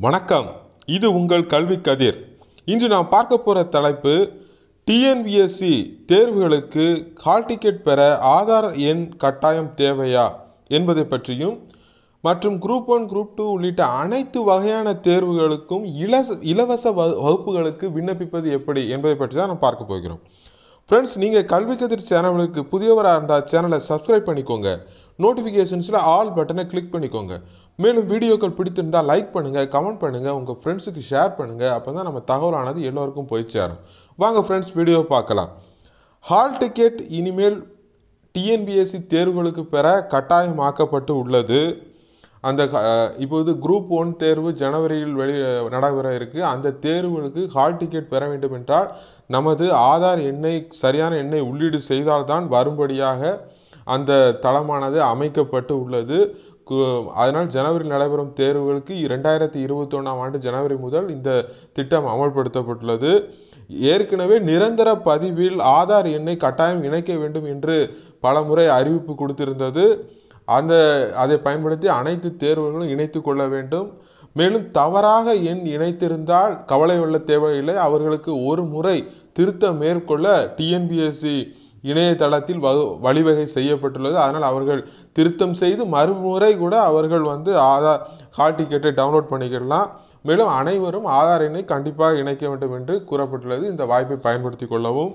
வணக்கம் இது உங்கள் கல்வி கதிர் இன்று நாம் பார்க்க போகிற தலைப்பு டிஎன்பிஎஸ்சி தேர்வுகளுக்கு ஹால் டிக்கெட் பெற ஆதார் எண் கட்டாயம் தேவையா என்பதை பற்றியும் மற்றும் குரூப் ஒன் குரூப் டூ உள்ளிட்ட அனைத்து வகையான தேர்வுகளுக்கும் இலச இலவச வகு- வகுப்புகளுக்கு விண்ணப்பிப்பது எப்படி என்பதை பற்றி தான் நாம் பார்க்க போகிறோம் ஃப்ரெண்ட்ஸ் நீங்கள் கல்வி கதிர் சேனலுக்கு புதியவராக இருந்தால் சேனலை சப்ஸ்கிரைப் பண்ணிக்கோங்க நோட்டிஃபிகேஷன்ஸில் ஆல் பட்டனை கிளிக் பண்ணிக்கோங்க மேலும் வீடியோக்கள் பிடித்திருந்தால் லைக் பண்ணுங்கள் கமெண்ட் பண்ணுங்கள் உங்கள் ஃப்ரெண்ட்ஸுக்கு ஷேர் பண்ணுங்கள் அப்போ தான் நம்ம தகவலானது எல்லோருக்கும் போய் சேரும் வாங்க ஃப்ரெண்ட்ஸ் வீடியோ பார்க்கலாம் ஹால் டிக்கெட் இனிமேல் டிஎன்பிஎஸ்சி தேர்வுகளுக்கு பெற கட்டாயமாக்கப்பட்டு உள்ளது அந்த க- அஹ் இப்போது குரூப் ஒன் தேர்வு ஜனவரியில் வெளி நடைபெற இருக்கு அந்த தேர்வுகளுக்கு ஹால் டிக்கெட் பெற வேண்டும் என்றால் நமது ஆதார் எண்ணை சரியான எண்ணை உள்ளீடு செய்தால்தான் வரும்படியாக அந்த தளமானது அமைக்கப்பட்டு உள்ளது கு- அதனால் ஜனவரியில் நடைபெறும் தேர்வுகளுக்கு இரண்டாயிரத்தி இருபத்தொன்னாம் ஆண்டு ஜனவரி முதல் இந்த திட்டம் அமல்படுத்தப்பட்டுள்ளது ஏற்கனவே நிரந்தர பதிவில் ஆதார் எண்ணை கட்டாயம் இணைக்க வேண்டும் என்று பலமுறை அறிவிப்பு கொடுத்திருந்தது அந்த அதை பயன்படுத்தி அனைத்து தேர்வுகளும் இணைத்து கொள்ள வேண்டும் மேலும் தவறாக எண் இணைத்திருந்தால் கவலை கொள்ள தேவையில்லை அவர்களுக்கு ஒரு முறை திருத்தம் மேற்கொள்ள டிஎன்பிஎஸ்சி இணையதளத்தில் வகு வழிவகை செய்யப்பட்டுள்ளது அதனால் அவர்கள் திருத்தம் செய்து மறுமுறை கூட அவர்கள் வந்து ஆதார் ஹால் டிக்கெட்டை டவுன்லோட் பண்ணிக்கிடலாம் மேலும் அனைவரும் ஆதார் எண்ணை கண்டிப்பாக இணைக்க வேண்டும் என்று கூறப்பட்டுள்ளது இந்த வாய்ப்பை பயன்படுத்தி கொள்ளவும்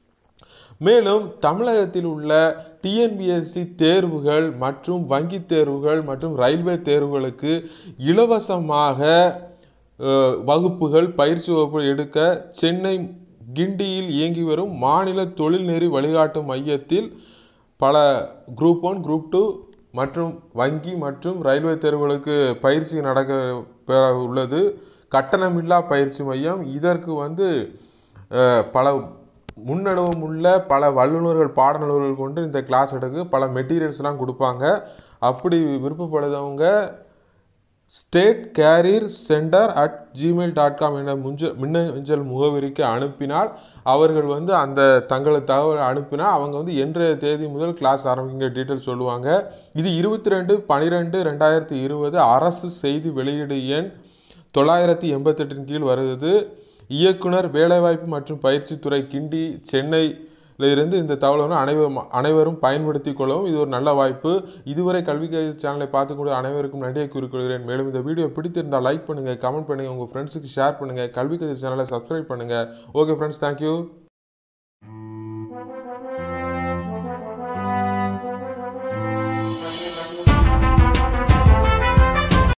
மேலும் தமிழகத்தில் உள்ள டிஎன்பிஎஸ்சி தேர்வுகள் மற்றும் வங்கி தேர்வுகள் மற்றும் ரயில்வே தேர்வுகளுக்கு இலவசமாக அஹ், வகுப்புகள் பயிற்சி வகுப்புகள் எடுக்க சென்னை கிண்டியில் இயங்கி வரும் மாநில தொழில்நெறி வழிகாட்டு மையத்தில் பல குரூப் ஒன் குரூப் டூ மற்றும் வங்கி மற்றும் ரயில்வே தேர்வுகளுக்கு பயிற்சி நடக்க பெற உள்ளது கட்டணமில்லா பயிற்சி மையம் இதற்கு வந்து அஹ், பல முன்னனுபவம் உள்ள பல வல்லுநர்கள் பாடநூல்கள் கொண்டு இந்த கிளாஸ் எடுக்க பல மெட்டீரியல்ஸ்லாம் கொடுப்பாங்க அப்படி விருப்பப்படுறவங்க state career centre at Gmail dot com என முஞ்ச மின்னஞ்சல் முகவரிக்கு அனுப்பினால் அவர்கள் வந்து அந்த தங்களது தகவலை அனுப்பினால் அவங்க வந்து என்றைய தேதி முதல் கிளாஸ் ஆரம்பிக்கிற டீட்டெயில் சொல்லுவாங்க இது இருபத்தி ரெண்டு பன்னிரெண்டு ரெண்டாயிரத்தி இருபது அரசு செய்தி வெளியீடு எண் தொள்ளாயிரத்தி எண்பத்தெட்டின் கீழ் வருகிறது இயக்குனர் வேலைவாய்ப்பு மற்றும் பயிற்சித்துறை கிண்டி சென்னையில இருந்து இந்த தகவலை அனைவரும் அனைவரும் பயன்படுத்திக் கொள்ளவும் இது ஒரு நல்ல வாய்ப்பு இதுவரை கல்வி கல்வி சேனலை பார்த்துக்கூடிய அனைவருக்கும் நன்றியை கூறிக்கொள்கிறேன் மேலும் இந்த வீடியோ பிடித்திருந்தால் லைக் பண்ணுங்கள் கமெண்ட் பண்ணுங்கள் உங்கள் ஃப்ரெண்ட்ஸுக்கு ஷேர் பண்ணுங்கள் கல்வி கல்வி சேனலை சப்ஸ்கிரைப் பண்ணுங்கள் ஓகே ஃப்ரெண்ட்ஸ் தேங்க்யூ